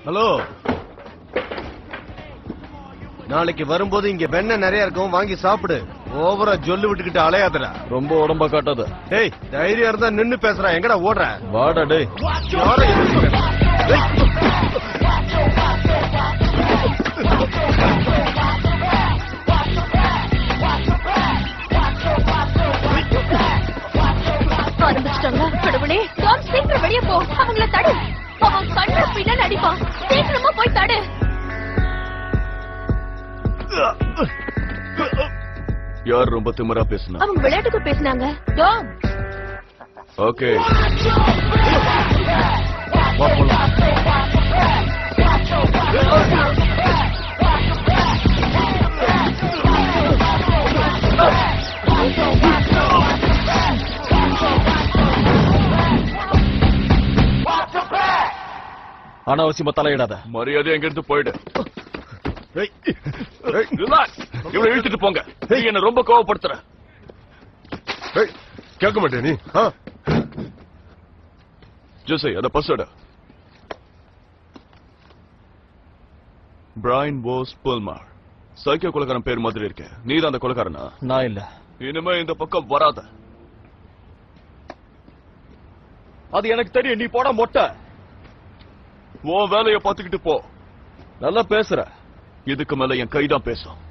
Hello நாளைக்கு வரும்போது இங்க வெண்ணெய் நிறைய இருக்கும் வாங்கி சாப்பிடு ஓவரா ஜொல்லு விட்டுக்கிட்டு அலையாதடா ரொம்ப உடம்ப காட்டாத டேய் தைரியம் இருந்தா நின்னு பேசுறா எங்கடா ஓடுற வாடா டேய் யாரை எதிர்த்து பேசுற? டேய். ஆரம்பிச்சிட்டாங்க கடவுளே டாம் சீக்கிரம் வெளியே போ அவங்கள தடு அவன் கண்ண பின்னாடி அடிப்பான் சீக்கிரமா போய் தடு யார் ரொம்ப திமிரா பேசுனா அவங்க விளையாட்டுக்கு பேசினாங்க டாம் ஓகே அனாவசியமா தலையிடாத மரியாதை எங்க இருந்து போயிடு டேய். டேய். ரிலாக்ஸ் இவனை இழுத்துட்டு போங்க நீ என்ன ரொம்ப கோவப்படுத்துற டேய். கேட்க மாட்டே நீ ஆ? ஜோசை அத பஸ்ஸோட பிரைன் போஸ் புல்மார் சைக்கிய கொலைக்காரன் பேர் மாதிரி இருக்க நீ தான் அந்த கொலைக்காரனா நான் இல்ல இனிமே இந்த பக்கம் வராத அது எனக்கு தெரியும் நீ போட மொட்டை உன் வேலைய பாத்துக்கிட்டு போ நல்லா பேசுற இதுக்கு மேல என் கைதான் பேசும்